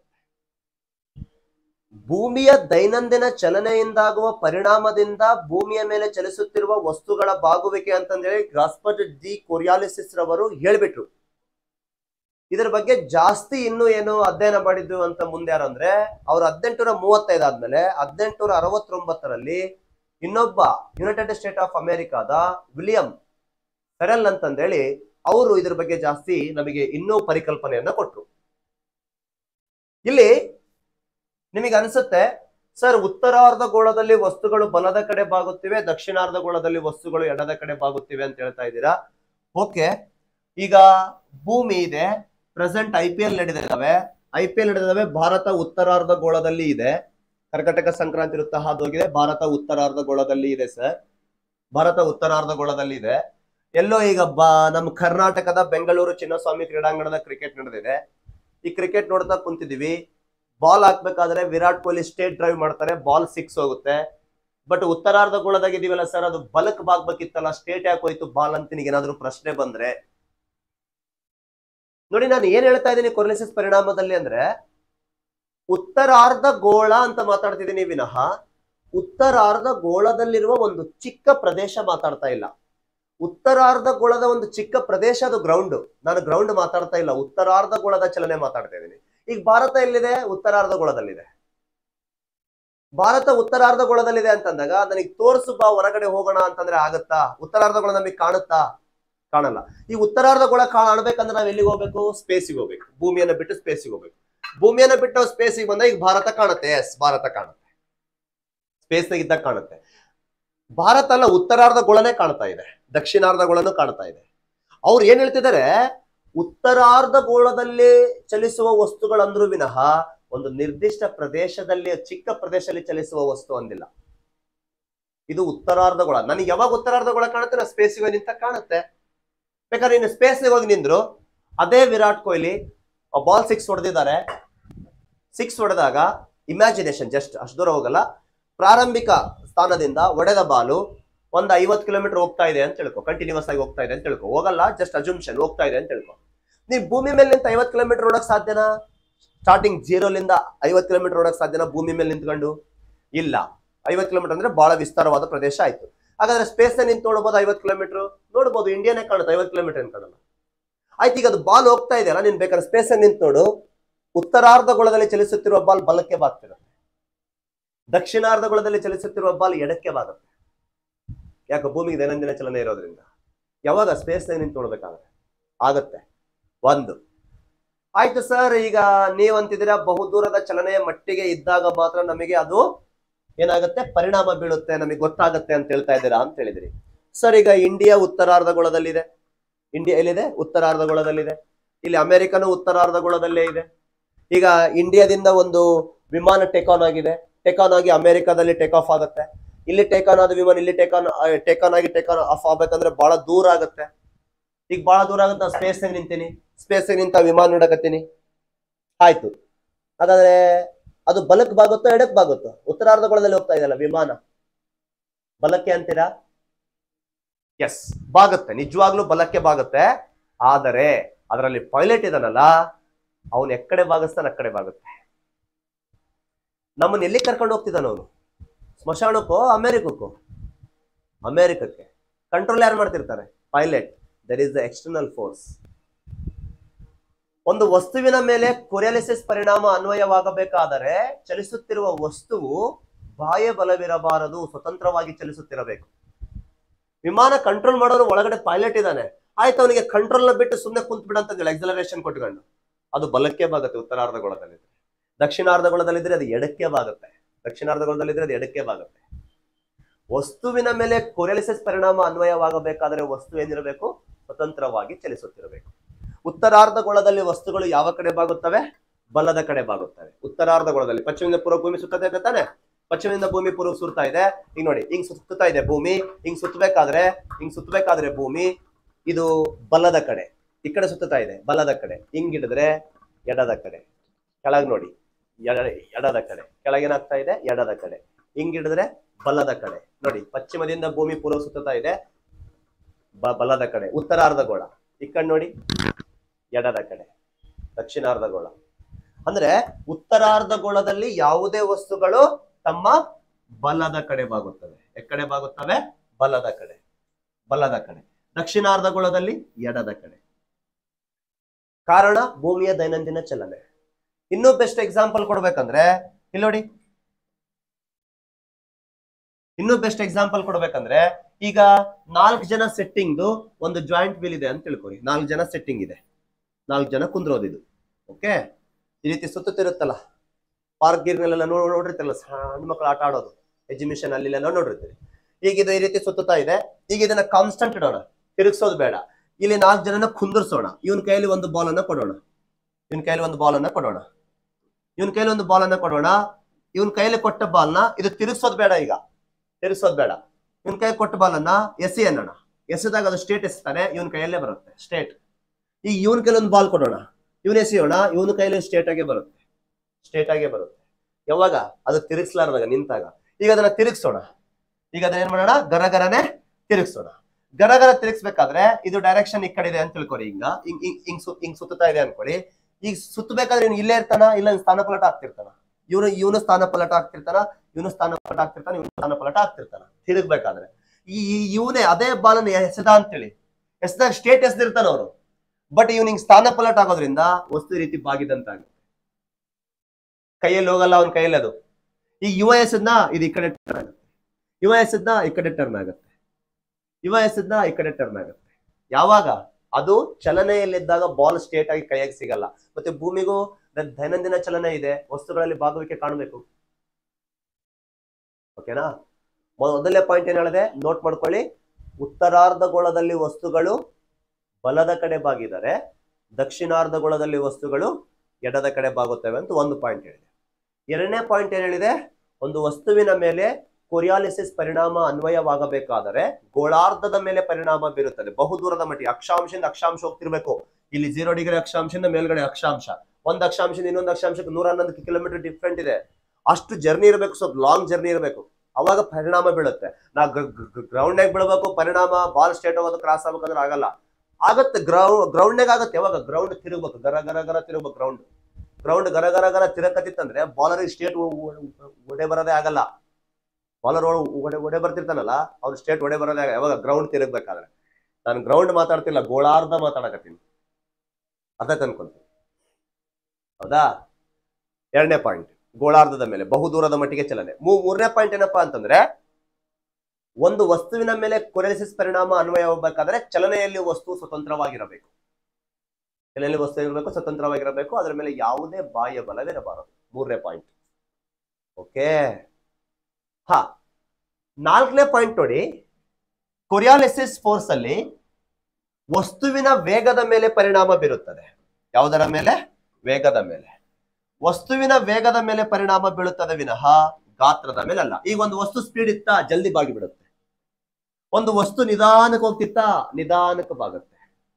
ಭೂಮಿಯ ದೈನಂದಿನ ಚಲನೆಯಿಂದಾಗುವ ಪರಿಣಾಮದಿಂದ ಭೂಮಿಯ ಮೇಲೆ ಚಲಿಸುತ್ತಿರುವ ವಸ್ತುಗಳ ಬಾಗುವಿಕೆ ಅಂತಂದೇಳಿ ಗ್ರಾಸ್ಪರ್ ಡಿ ಕೊರಿಯಾಲಿಸಿಸ್ ರವರು ಹೇಳ್ಬಿಟ್ರು ಇದರ ಬಗ್ಗೆ ಜಾಸ್ತಿ ಇನ್ನು ಏನು ಅಧ್ಯಯನ ಮಾಡಿದ್ದು ಅಂತ ಮುಂದೆ ಯಾರು ಅಂದ್ರೆ ಅವ್ರು ಹದಿನೆಂಟುನೂರ ಮೂವತ್ತೈದು ಆದ್ಮೇಲೆ ಹದಿನೆಂಟುನೂರ ಅರವತ್ತೊಂಬತ್ತರಲ್ಲಿ ಇನ್ನೊಬ್ಬ ಯುನೈಟೆಡ್ ಸ್ಟೇಟ್ ಆಫ್ ಅಮೆರಿಕಾದ ವಿಲಿಯಂ ಫೆರೆಲ್ ಅಂತಂದೇಳಿ ಅವರು ಇದ್ರ ಬಗ್ಗೆ ಜಾಸ್ತಿ ನಮಗೆ ಇನ್ನೂ ಪರಿಕಲ್ಪನೆಯನ್ನ ಕೊಟ್ರು ಇಲ್ಲಿ ನಿಮಗೆ ಅನ್ಸುತ್ತೆ ಸರ್ ಉತ್ತರಾರ್ಧ ಗೋಳದಲ್ಲಿ ವಸ್ತುಗಳು ಬಲದ ಕಡೆ ಬಾಗುತ್ತಿವೆ ದಕ್ಷಿಣಾರ್ಧ ಗೋಳದಲ್ಲಿ ವಸ್ತುಗಳು ಎಡದ ಕಡೆ ಬಾಗುತ್ತಿವೆ ಅಂತ ಹೇಳ್ತಾ ಇದ್ದೀರಾ ಓಕೆ ಈಗ ಭೂಮಿ ಇದೆ ಪ್ರೆಸೆಂಟ್ ಐ ಪಿ ಎಲ್ ನಡೆದಿದ್ದಾವೆ ಐ ಪಿ ಎಲ್ ನಡೆದಿದ್ದಾವೆ ಭಾರತ ಉತ್ತರಾರ್ಧ ಗೋಳದಲ್ಲಿ ಇದೆ ಕರ್ಕಟಕ ಸಂಕ್ರಾಂತಿ ವೃತ್ತ ಹಾದೋಗಿದೆ ಭಾರತ ಉತ್ತರಾರ್ಧ ಗೋಳದಲ್ಲಿ ಇದೆ ಸರ್ ಭಾರತ ಉತ್ತರಾರ್ಧ ಗೋಳದಲ್ಲಿ ಇದೆ ಎಲ್ಲೋ ಈಗ ಬ ನಮ್ಮ ಕರ್ನಾಟಕದ ಬೆಂಗಳೂರು ಚಿನ್ನಸ್ವಾಮಿ ಕ್ರೀಡಾಂಗಣದ ಕ್ರಿಕೆಟ್ ನಡೆದಿದೆ ಈ ಕ್ರಿಕೆಟ್ ನೋಡ್ತಾ ಕುಂತಿದೀವಿ ಬಾಲ್ ಹಾಕ್ಬೇಕಾದ್ರೆ ವಿರಾಟ್ ಕೊಹ್ಲಿ ಸ್ಟೇಟ್ ಡ್ರೈವ್ ಮಾಡ್ತಾರೆ ಬಾಲ್ ಸಿಕ್ಸ್ ಹೋಗುತ್ತೆ ಬಟ್ ಉತ್ತರಾರ್ಧ ಗೋಳದಾಗ ಇದೀವಲ್ಲ ಸರ್ ಅದು ಬಲಕ್ ಬಾಗ್ಬೇಕಿತ್ತಲ್ಲ ಸ್ಟೇಟ್ ಯಾಕೆ ಹೋಯ್ತು ಬಾಲ್ ಅಂತ ನಿನಗೆ ಏನಾದ್ರು ಪ್ರಶ್ನೆ ಬಂದ್ರೆ ನೋಡಿ ನಾನು ಏನ್ ಹೇಳ್ತಾ ಇದ್ದೀನಿ ಕೊರ್ಲಿಸಿಸ್ ಪರಿಣಾಮದಲ್ಲಿ ಅಂದ್ರೆ ಉತ್ತರಾರ್ಧ ಗೋಳ ಅಂತ ಮಾತಾಡ್ತಿದ್ದೀನಿ ವಿನಃ ಉತ್ತರಾರ್ಧ ಗೋಳದಲ್ಲಿರುವ ಒಂದು ಚಿಕ್ಕ ಪ್ರದೇಶ ಮಾತಾಡ್ತಾ ಇಲ್ಲ ಉತ್ತರಾರ್ಧ ಗೋಳದ ಒಂದು ಚಿಕ್ಕ ಪ್ರದೇಶ ಅದು ಗ್ರೌಂಡ್ ನಾನು ಗ್ರೌಂಡ್ ಮಾತಾಡ್ತಾ ಇಲ್ಲ ಉತ್ತರಾರ್ಧ ಗೋಳದ ಚಲನೆ ಮಾತಾಡ್ತಾ ಇದ್ದೀನಿ ಈಗ ಭಾರತ ಎಲ್ಲಿದೆ ಉತ್ತರಾರ್ಧ ಗೋಳದಲ್ಲಿದೆ ಭಾರತ ಉತ್ತರಾರ್ಧ ಗೋಳದಲ್ಲಿದೆ ಅಂತಂದಾಗ ನನಗೆ ತೋರ್ಸು ಬಾ ಹೊರಗಡೆ ಹೋಗೋಣ ಅಂತಂದ್ರೆ ಆಗತ್ತಾ ಉತ್ತರಾರ್ಧ ಗೋಳ ನಮಗೆ ಕಾಣುತ್ತಾ ಕಾಣಲ್ಲ ಈ ಉತ್ತರಾರ್ಧ ಗೋಳ ಕಾಣಬೇಕಂದ್ರೆ ನಾವ್ ಎಲ್ಲಿಗೆ ಹೋಗ್ಬೇಕು ಸ್ಪೇಸಿಗೆ ಹೋಗ್ಬೇಕು ಭೂಮಿಯನ್ನ ಬಿಟ್ಟು ಸ್ಪೇಸಿಗೆ ಹೋಗ್ಬೇಕು ಭೂಮಿಯನ್ನ ಬಿಟ್ಟು ನಾವು ಸ್ಪೇಸಿಗೆ ಬಂದಾಗ ಈಗ ಭಾರತ ಕಾಣುತ್ತೆ ಎಸ್ ಭಾರತ ಕಾಣುತ್ತೆ ಸ್ಪೇಸ್ನಾಗ ಇದ್ದಾಗ ಕಾಣುತ್ತೆ ಭಾರತ ಅಲ್ಲ ಉತ್ತರಾರ್ಧ ಗೋಳನೇ ಕಾಣ್ತಾ ಇದೆ ದಕ್ಷಿಣಾರ್ಧ ಗೋಳನೂ ಕಾಣ್ತಾ ಇದೆ ಅವ್ರು ಏನ್ ಹೇಳ್ತಿದ್ದಾರೆ ಉತ್ತರಾರ್ಧ ಗೋಳದಲ್ಲಿ ಚಲಿಸುವ ವಸ್ತುಗಳಂದ್ರೂ ವಿನಃ ಒಂದು ನಿರ್ದಿಷ್ಟ ಪ್ರದೇಶದಲ್ಲಿ ಚಿಕ್ಕ ಪ್ರದೇಶದಲ್ಲಿ ಚಲಿಸುವ ವಸ್ತು ಅಂದಿಲ್ಲ ಇದು ಉತ್ತರಾರ್ಧ ಗೋಳ ನನಗೆ ಯಾವಾಗ ಉತ್ತರಾರ್ಧ ಗೋಳ ಕಾಣುತ್ತೆ ನಾ ಸ್ಪೇಸಿಗೆ ನಿಂತ ಕಾಣುತ್ತೆ ಬೇಕಾದ್ರೆ ಇನ್ನು ಸ್ಪೇಸ್ಗೆ ಹೋಗಿ ನಿಂದ್ರು ಅದೇ ವಿರಾಟ್ ಕೊಹ್ಲಿ ಬಾಲ್ ಸಿಕ್ಸ್ ಹೊಡೆದಿದ್ದಾರೆ ಸಿಕ್ಸ್ ಹೊಡೆದಾಗ ಇಮ್ಯಾಜಿನೇಷನ್ ಜಸ್ಟ್ ಅಷ್ಟು ದೂರ ಹೋಗಲ್ಲ ಪ್ರಾರಂಭಿಕ ಸ್ಥಾನದಿಂದ ಹೊಡೆದ ಬಾಲು ಒಂದು ಐವತ್ತು ಕಿಲೋಮೀಟರ್ ಹೋಗ್ತಾ ಇದೆ ಅಂತ ತಿಳ್ಕೊ ಕಂಟಿನ್ಯೂಸ್ ಆಗಿ ಹೋಗ್ತಾ ಇದೆ ಅಂತ ತಿಳ್ಕೊ ಹೋಗಲ್ಲ ಜಸ್ಟ್ ಅಜುಮ್ಷನ್ ಹೋಗ್ತಾ ಇದೆ ಅಂತ ತಿಳ್ಕೊ ನೀವು ಭೂಮಿ ಮೇಲೆ ನಿಂತ ಐವತ್ತು ಕಿಲೋಮೀಟರ್ ಓಡಕ್ ಸಾಧ್ಯನಾ ಸ್ಟಾರ್ಟಿಂಗ್ ಜೀರೋಲಿಂದ ಐವತ್ತು ಕಿಲೋಮೀಟರ್ ಓಡಕ್ ಸಾಧ್ಯನಾ ಭೂಮಿ ಮೇಲೆ ನಿಂತ್ಕೊಂಡು ಇಲ್ಲ ಐವತ್ತು ಕಿಲೋಮೀಟರ್ ಅಂದ್ರೆ ಬಹಳ ವಿಸ್ತಾರವಾದ ಪ್ರದೇಶ ಆಯ್ತು ಹಾಗಾದ್ರೆ ಸ್ಪೇಸ್ ನಿಂತು ನೋಡ್ಬೋದು ಐವತ್ತು ಕಿಲೋಮೀಟರ್ ನೋಡ್ಬೋದು ಇಂಡಿಯಾನೇ ಕಾಣುತ್ತೆ ಐವತ್ತು ಕಿಲೋಮೀಟರ್ ಏನ್ ಕಾಣಲ್ಲ ಆಯ್ತು ಈಗ ಅದು ಬಾಲ್ ಹೋಗ್ತಾ ಇದೆಯಲ್ಲ ನೀನ್ ಬೇಕಾದ್ರೆ ಸ್ಪೇಸ್ ನಿಂತು ನೋಡು ಉತ್ತರಾರ್ಧ ಗೋಳದಲ್ಲಿ ಚಲಿಸುತ್ತಿರುವ ಬಾಲ್ ಬಲಕ್ಕೆ ಬಾಗ್ತಿರುತ್ತೆ ದಕ್ಷಿಣಾರ್ಧ ಗೋಳದಲ್ಲಿ ಚಲಿಸುತ್ತಿರುವ ಬಾಲ್ ಎಡಕ್ಕೆ ಬಾಗುತ್ತೆ ಯಾಕೆ ಭೂಮಿಗೆ ದೈನಂದಿನ ಚಲನೆ ಇರೋದ್ರಿಂದ ಯಾವಾಗ ಸ್ಪೇಸ್ ನಿಂತು ನೋಡ್ಬೇಕಾದ್ರೆ ಆಗತ್ತೆ ಒಂದು ಆಯ್ತು ಸರ್ ಈಗ ನೀವಂತಿದ್ದೀರಾ ಬಹುದೂರದ ಚಲನೆಯ ಮಟ್ಟಿಗೆ ಇದ್ದಾಗ ಮಾತ್ರ ನಮಗೆ ಅದು ಏನಾಗುತ್ತೆ ಪರಿಣಾಮ ಬೀಳುತ್ತೆ ನಮಗೆ ಗೊತ್ತಾಗುತ್ತೆ ಅಂತ ಹೇಳ್ತಾ ಇದ್ದೀರಾ ಅಂತ ಹೇಳಿದಿರಿ ಸರ್ ಈಗ ಇಂಡಿಯಾ ಉತ್ತರಾರ್ಧಗೋಳದಲ್ಲಿದೆ ಇಂಡಿಯಾ ಎಲ್ಲಿದೆ ಉತ್ತರಾರ್ಧಗೋಳದಲ್ಲಿದೆ ಇಲ್ಲಿ ಅಮೆರಿಕನು ಉತ್ತರಾರ್ಧಗೋಳದಲ್ಲೇ ಇದೆ ಈಗ ಇಂಡಿಯಾದಿಂದ ಒಂದು ವಿಮಾನ ಟೇಕ್ ಆನ್ ಆಗಿದೆ ಟೇಕ್ ಆನ್ ಆಗಿ ಅಮೆರಿಕಾದಲ್ಲಿ ಟೇಕ್ ಆಫ್ ಆಗುತ್ತೆ ಇಲ್ಲಿ ಟೇಕ್ ಆನ್ ಆದ ವಿಮಾನ ಇಲ್ಲಿ ಟೇಕ್ ಆನ್ ಟೇಕ್ ಆನ್ ಆಗಿ ಟೇಕ್ ಆನ್ ಆಫ್ ಆಗ್ಬೇಕಂದ್ರೆ ಬಹಳ ದೂರ ಆಗುತ್ತೆ ಈಗ ಬಹಳ ದೂರ ಆಗುತ್ತೆ ನಾನು ಸ್ಪೇಸ್ ನಿಂತೀನಿ ಸ್ಪೇಸ್ ನಿಂತ ವಿಮಾನ ನೋಡಕತ್ತೀನಿ ಆಯ್ತು ಹಾಗಾದ್ರೆ ಅದು ಬಲಕ್ ಬಾಗುತ್ತೋ ಎಡಕ್ ಬಾಗುತ್ತೋ ಉತ್ತರಾರ್ಧಗೋಳದಲ್ಲಿ ಹೋಗ್ತಾ ಇದೆಯಲ್ಲ ವಿಮಾನ ಬಲಕ್ಕೆ ಅಂತೀರಾ ಎಸ್ ಬಾಗುತ್ತೆ ನಿಜವಾಗ್ಲೂ ಬಲಕ್ಕೆ ಬಾಗುತ್ತೆ ಆದರೆ ಅದರಲ್ಲಿ ಪೈಲಟ್ ಇದನ್ನಲ್ಲ ಅವನು ಎಕ್ಕಡೆ ಬಾಗಿಸ್ತಾನೆ ಅಕ್ಕಡೆ ಬಾಗುತ್ತೆ ನಮ್ಮನ್ನ ಎಲ್ಲಿ ಕರ್ಕೊಂಡು ಹೋಗ್ತಿದ್ದಾನ ಅವನು ಸ್ಮಶಾನಕ್ಕೋ ಅಮೆರಿಕಕ್ಕೋ ಅಮೆರಿಕಕ್ಕೆ ಕಂಟ್ರೋಲ್ ಯಾರು ಮಾಡ್ತಿರ್ತಾರೆ pilot there is the external force ಒಂದು ವಸ್ತುವಿನ ಮೇಲೆ ಕೊರಿಯಾಲಿಸಿಸ್ ಪರಿಣಾಮ ಅನ್ವಯವಾಗಬೇಕಾದರೆ ಚಲಿಸುತ್ತಿರುವ ವಸ್ತುವು ಬಾಹ್ಯ ಬಲವಿರಬಾರದು ಸ್ವತಂತ್ರವಾಗಿ ಚಲಿಸುತ್ತಿರಬೇಕು ವಿಮಾನ ಕಂಟ್ರೋಲ್ ಮಾಡೋರು ಒಳಗಡೆ ಪೈಲಟ್ ಇದ್ದಾನೆ ಆಯ್ತು ಅವನಿಗೆ ಕಂಟ್ರೋಲ್ ನ ಬಿಟ್ಟು ಸುಮ್ಮನೆ ಕುಂತ್ ಬಿಡಂತಂದೇಳಿ ಎಕ್ಸಲರೇಷನ್ ಕೊಟ್ಕೊಂಡು ಅದು ಬಲಕ್ಕೆ ಬಾಗುತ್ತೆ ಉತ್ತರಾರ್ಧಗೋಳದಲ್ಲಿದ್ರೆ ದಕ್ಷಿಣಾರ್ಧಗೋಳದಲ್ಲಿದ್ರೆ ಅದು ಎಡಕ್ಕೆ ಬಾಗುತ್ತೆ ದಕ್ಷಿಣಾರ್ಧಗೋಳದಲ್ಲಿದ್ರೆ ಅದು ಎಡಕ್ಕೆ ಬಾಗುತ್ತೆ ವಸ್ತುವಿನ ಮೇಲೆ ಕೊರಿಯಾಲಿಸಿಸ್ ಪರಿಣಾಮ ಅನ್ವಯವಾಗಬೇಕಾದರೆ ವಸ್ತು ಏನಿರಬೇಕು ಸ್ವತಂತ್ರವಾಗಿ ಚಲಿಸುತ್ತಿರಬೇಕು ಉತ್ತರಾರ್ಧಗೋಳದಲ್ಲಿ ವಸ್ತುಗಳು ಯಾವ ಕಡೆ ಬಾಗುತ್ತವೆ ಬಲದ ಕಡೆ ಬಾಗುತ್ತವೆ ಉತ್ತರಾರ್ಧಗೋಳದಲ್ಲಿ ಪಶ್ಚಿಮದಿಂದ ಪೂರ್ವ ಭೂಮಿ ಸುತ್ತದೆ ಇದೆ ತಾನೆ ಪಶ್ಚಿಮದಿಂದ ಭೂಮಿ ಪೂರ್ವ ಸುತ್ತಾ ಇದೆ ಈಗ ನೋಡಿ ಹಿಂಗ್ ಸುತ್ತಾ ಇದೆ ಭೂಮಿ ಹಿಂಗ್ ಸುತ್ತಬೇಕಾದ್ರೆ ಹಿಂಗ್ ಸುತ್ತಬೇಕಾದ್ರೆ ಭೂಮಿ ಇದು ಬಲದ ಕಡೆ ಈ ಕಡೆ ಸುತ್ತಾ ಇದೆ ಬಲದ ಕಡೆ ಹಿಂಗ್ ಹಿಡಿದ್ರೆ ಎಡದ ಕಡೆ ಕೆಳಗ್ ನೋಡಿ ಎಡ ಎಡದ ಕಡೆ ಕೆಳಗೇನಾಗ್ತಾ ಇದೆ ಎಡದ ಕಡೆ ಹಿಂಗ್ ಹಿಡಿದ್ರೆ ಬಲದ ಕಡೆ ನೋಡಿ ಪಶ್ಚಿಮದಿಂದ ಭೂಮಿ ಪೂರ್ವ ಸುತ್ತಾ ಇದೆ ಬ ಬಲದ ಕಡೆ ಉತ್ತರಾರ್ಧಗೋಳ ಈ ಕಡೆ ನೋಡಿ ಎಡದ ಕಡೆ ದಕ್ಷಿಣಾರ್ಧಗೋಳ ಅಂದ್ರೆ ಉತ್ತರಾರ್ಧಗೋಳದಲ್ಲಿ ಯಾವುದೇ ವಸ್ತುಗಳು ತಮ್ಮ ಬಲದ ಕಡೆ ಬಾಗುತ್ತವೆ ಎಕ್ಕಡೆ ಬಾಗುತ್ತವೆ ಬಲದ ಕಡೆ ಬಲದ ಕಡೆ ದಕ್ಷಿಣಾರ್ಧಗೋಳದಲ್ಲಿ ಎಡದ ಕಡೆ ಕಾರಣ ಭೂಮಿಯ ದೈನಂದಿನ ಚಲನೆ ಇನ್ನೂ ಬೆಸ್ಟ್ ಎಕ್ಸಾಂಪಲ್ ಕೊಡ್ಬೇಕಂದ್ರೆ ಇಲ್ಲಿ ನೋಡಿ ಇನ್ನೂ ಬೆಸ್ಟ್ ಎಕ್ಸಾಂಪಲ್ ಕೊಡ್ಬೇಕಂದ್ರೆ ಈಗ ನಾಲ್ಕು ಜನ ಸೆಟ್ಟಿಂಗ್ದು ಒಂದು ಜಾಯಿಂಟ್ ವೀಲ್ ಇದೆ ಅಂತ ತಿಳ್ಕೊರಿ ನಾಲ್ಕು ಜನ ಸೆಟ್ಟಿಂಗ್ ಇದೆ ನಾಲ್ಕು ಜನ ಕುಂದ್ರೋದಿದು ಓಕೆ ಈ ರೀತಿ ಸುತ್ತುತ್ತಿರುತ್ತಲ್ಲ ಪಾರ್ಕ್ ಗೀರ್ನೆಲ್ಲ ನೋ ನೋಡಿರ್ತಿರಲ್ಲ ಸಣ್ಣ ಮಕ್ಕಳು ಆಟ ಆಡೋದು ಎಕ್ಸಿಬಿಷನ್ ಅಲ್ಲಿ ಎಲ್ಲ ನೋಡಿರ್ತೀರಿ ಈಗ ಇದು ಈ ರೀತಿ ಸುತ್ತುತ್ತಾ ಇದೆ ಈಗ ಇದನ್ನ ಕಾನ್ಸ್ಟಂಟ್ ಇಡೋಣ ತಿರುಗಿಸೋದು ಬೇಡ ಇಲ್ಲಿ ನಾಲ್ಕು ಜನನ ಕುಂದಿರ್ಸೋಣ ಇವನ್ ಕೈಯಲ್ಲಿ ಒಂದು ಬಾಲ್ ಅನ್ನ ಕೊಡೋಣ ಇವನ್ ಕೈಯಲ್ಲಿ ಒಂದು ಬಾಲ್ ಅನ್ನ ಕೊಡೋಣ ಇವನ್ ಕೈಯಲ್ಲಿ ಒಂದು ಬಾಲ್ ಅನ್ನ ಕೊಡೋಣ ಇವನ್ ಕೈಯಲ್ಲಿ ಕೊಟ್ಟ ಬಾಲ್ನ ಇದು ತಿರುಗಿಸೋದು ಬೇಡ ಈಗ ತಿರುಗಿಸೋದು ಬೇಡ ಇವನ್ ಕೈ ಕೊಟ್ಟ ಬಾಲ್ ಅನ್ನ ಎಸಿ ಅನ್ನೋಣ ಎಸೆದಾಗ ಅದು ಸ್ಟೇಟ್ ಎಸ್ತಾನೆ ಇವನ್ ಕೈಯಲ್ಲೇ ಬರುತ್ತೆ ಸ್ಟೇಟ್ ಈಗ ಇವನ್ ಕೈಯಲ್ಲಿ ಒಂದು ಬಾಲ್ ಕೊಡೋಣ ಇವನ್ ಎಸೆಯೋಣ ಇವನ ಕೈಯಲ್ಲಿ ಸ್ಟೇಟ್ ಆಗೇ ಬರುತ್ತೆ ಸ್ಟೇಟ್ ಆಗೇ ಬರುತ್ತೆ ಯಾವಾಗ ಅದು ತಿರುಗಿಸ್ಲಾರ್ದಾಗ ನಿಂತಾಗ ಈಗ ಅದನ್ನ ತಿರುಗಿಸೋಣ ಈಗ ಅದನ್ನ ಏನ್ ಮಾಡೋಣ ಗರಗರನೆ ತಿರುಗಿಸೋಣ ಗರಗರ ತಿರುಗಿಸ್ಬೇಕಾದ್ರೆ ಇದು ಡೈರೆಕ್ಷನ್ ಈ ಕಡೆ ಇದೆ ಅಂತ ತಿಳ್ಕೊರಿ ಈಗ ಹಿಂಗ್ ಹಿಂಗ್ ಹಿಂಗ್ ಸು ಹಿಂಗ್ ಸುತ್ತಾ ಇದೆ ಅನ್ಕೊಳ್ಳಿ ಈಗ ಸುತ್ತಬೇಕಾದ್ರೆ ಇವ್ನು ಇಲ್ಲೇ ಇರ್ತಾನ ಇಲ್ಲ ಇವ್ನು ಸ್ಥಾನ ಪಲಟ ಆಗ್ತಿರ್ತಾನ ಇವನು ಇವನು ಸ್ಥಾನ ಪಲಟ ಆಗ್ತಿರ್ತಾನ ಇವನು ಸ್ಥಾನ ಪಲಟ ಆಗ್ತಿರ್ತಾನ ಇವನು ಸ್ಥಾನ ಪಲಟ ಆಗ್ತಿರ್ತಾನ ತಿರುಗ್ಬೇಕಾದ್ರೆ ಈ ಇವನೇ ಅದೇ ಬಾಲನ್ನ ಎಸೆದ ಅಂತೇಳಿ ಎಸೆದಾಗ ಸ್ಟೇಟ್ ಎಸ್ದಿರ್ತಾನ ಅವರು ಬಟ್ ಇವ್ನ ಹಿಂಗ್ ಸ್ಥಾನ ಪಲಟ ಆಗೋದ್ರಿಂದ ವಸ್ತು ಈ ರೀತಿ ಬಾಗಿದಂತಾಗುತ್ತೆ ಕೈಯಲ್ಲಿ ಹೋಗಲ್ಲ ಅವನ ಕೈಯಲ್ಲಿ ಅದು ಈ ಯುವ ಎಸದ್ನ ಇದು ಈ ಕಡೆ ಟರ್ನ್ ಆಗುತ್ತೆ ಯುವ ಎಸದ್ನ ಈ ಕಡೆ ಟರ್ನ್ ಆಗುತ್ತೆ ಯುವ ಎಸದ್ನ ಈ ಕಡೆ ಟರ್ನ್ ಆಗುತ್ತೆ ಯಾವಾಗ ಅದು ಚಲನೆಯಲ್ಲಿದ್ದಾಗ ಬಾಲ್ ಸ್ಟೇಟ್ ಆಗಿ ಕೈಯಾಗಿ ಸಿಗಲ್ಲ ಮತ್ತೆ ಭೂಮಿಗೂ ದ- ದೈನಂದಿನ ಚಲನೆ ಇದೆ ವಸ್ತುಗಳಲ್ಲಿ ಭಾಗವಿಕೆ ಕಾಣಬೇಕು ಓಕೆನಾ ಮೊದಲನೇ ಪಾಯಿಂಟ್ ಏನ್ ಹೇಳಿದೆ ನೋಟ್ ಮಾಡ್ಕೊಳ್ಳಿ ಉತ್ತರಾರ್ಧಗೋಳದಲ್ಲಿ ವಸ್ತುಗಳು ಬಲದ ಕಡೆ ಬಾಗಿದರೆ ದಕ್ಷಿಣಾರ್ಧಗೋಳದಲ್ಲಿ ವಸ್ತುಗಳು ಎಡದ ಕಡೆ ಬಾಗುತ್ತವೆ ಅಂತ ಒಂದು ಪಾಯಿಂಟ್ ಹೇಳಿದೆ ಎರಡನೇ ಪಾಯಿಂಟ್ ಏನ್ ಹೇಳಿದೆ ಒಂದು ವಸ್ತುವಿನ ಮೇಲೆ ಕೊರಿಯಾಲಿಸಿಸ್ ಪರಿಣಾಮ ಅನ್ವಯವಾಗಬೇಕಾದರೆ ಗೋಳಾರ್ಧದ ಮೇಲೆ ಪರಿಣಾಮ ಬೀರುತ್ತದೆ ಬಹುದೂರದ ಮಟ್ಟಿಗೆ ಅಕ್ಷಾಂಶದಿಂದ ಅಕ್ಷಾಂಶ ಹೋಗ್ತಿರ್ಬೇಕು ಇಲ್ಲಿ ಜೀರೋ ಡಿಗ್ರಿ ಅಕ್ಷಾಂಶದಿಂದ ಮೇಲ್ಗಡೆ ಅಕ್ಷಾಂಶ ಒಂದ್ ಅಕ್ಷಾಂಶದಿಂದ ಇನ್ನೊಂದು ಅಕ್ಷಾಂಶಕ್ಕೆ ನೂರ ಹನ್ನೊಂದು ಕಿಲೋಮೀಟರ್ ಡಿಫ್ರೆಂಟ್ ಇದೆ ಅಷ್ಟು ಜರ್ನಿ ಇರಬೇಕು ಸ್ವಲ್ಪ ಲಾಂಗ್ ಜರ್ನಿ ಇರಬೇಕು ಅವಾಗ ಪರಿಣಾಮ ಬೀಳುತ್ತೆ ನಾ ಗ್ರೌಂಡ್ ಬೀಳ್ಬೇಕು ಪರಿಣಾಮ ಬಾಲ್ ಸ್ಟೇಟ್ ಹೋಗೋದು ಕ್ರಾಸ್ ಆಗ್ಬೇಕಂದ್ರೆ ಆಗಲ್ಲ ಆಗತ್ತೆ ಗ್ರೌ ಗ್ರೌಂಡ್ನಾಗ ಆಗತ್ತೆ ಯಾವಾಗ ಗ್ರೌಂಡ್ ತಿರುಗ್ಬೇಕು ಗರ ಗರ ಗರ ತಿರುಗ್ಬೇಕು ಗ್ರೌಂಡ್ ಗ್ರೌಂಡ್ ಗರ ಗರ ಗರ ತಿರಕತ್ತಿತ್ತಂದ್ರೆ ಬಾಲರ್ ಸ್ಟೇಟ್ ಒಡೆ ಬರೋದೇ ಆಗಲ್ಲ ಬಾಲರ್ ಒಡೆ ಒಡೆ ಬರ್ತಿರ್ತಾನಲ್ಲ ಅವ್ನು ಸ್ಟೇಟ್ ಒಡೆ ಬರೋದೇ ಆಗಲ್ಲ ಯಾವಾಗ ಗ್ರೌಂಡ್ ತಿರುಗ್ಬೇಕಾದ್ರೆ ನಾನು ಗ್ರೌಂಡ್ ಮಾತಾಡ್ತಿಲ್ಲ ಗೋಳಾರ್ಧ ಮಾತಾಡಕತ್ತೀನಿ ಅರ್ಥ ಅನ್ಕೊಂತೀನಿ ಹೌದಾ ಎರಡನೇ ಪಾಯಿಂಟ್ ಗೋಳಾರ್ಧದ ಮೇಲೆ ಬಹುದೂರದ ಮಟ್ಟಿಗೆ ಚಲನೆ ಮೂ- ಮೂರನೇ ಪಾಯಿಂಟ್ ಏನಪ್ಪಾ ಅಂತಂದ್ರೆ ಒಂದು ವಸ್ತುವಿನ ಮೇಲೆ ಕೊರೆಲಿಸಿಸ್ ಪರಿಣಾಮ ಅನ್ವಯವಾಗಬೇಕಾದ್ರೆ ಚಲನೆಯಲ್ಲಿ ವಸ್ತು ಸ್ವತಂತ್ರವಾಗಿರಬೇಕು ಚಲನೆಯಲ್ಲಿ ವಸ್ತು ಇರಬೇಕು ಸ್ವತಂತ್ರವಾಗಿರಬೇಕು ಅದರ ಮೇಲೆ ಯಾವುದೇ ಬಾಹ್ಯ ಬಲವಿರಬಾರದು ಮೂರನೇ ಪಾಯಿಂಟ್ ಓಕೆ ಹಾ ನಾಲ್ಕನೇ ಪಾಯಿಂಟ್ ನೋಡಿ ಕೊರಿಯಾಲಿಸಿಸ್ ಫೋರ್ಸ್ ಅಲ್ಲಿ ವಸ್ತುವಿನ ವೇಗದ ಮೇಲೆ ಪರಿಣಾಮ ಬೀರುತ್ತದೆ ಯಾವುದರ ಮೇಲೆ ವೇಗದ ಮೇಲೆ ವಸ್ತುವಿನ ವೇಗದ ಮೇಲೆ ಪರಿಣಾಮ ಬೀಳುತ್ತದೆ ವಿನಃ ಗಾತ್ರದ ಮೇಲೆ ಅಲ್ಲ ಈಗ ಒಂದು ವಸ್ತು ಸ್ಪೀಡ್ ಇತ್ತಾ ಜಲ್ದಿ ಬಾಗಿ ಬಿಡುತ್ತೆ ಒಂದು ವಸ್ತು ನಿಧಾನಕ್ಕೆ ಹೋಗ್ತಿತ್ತಾ ನಿಧಾನಕ್ಕೆ ಬಾಗುತ್ತೆ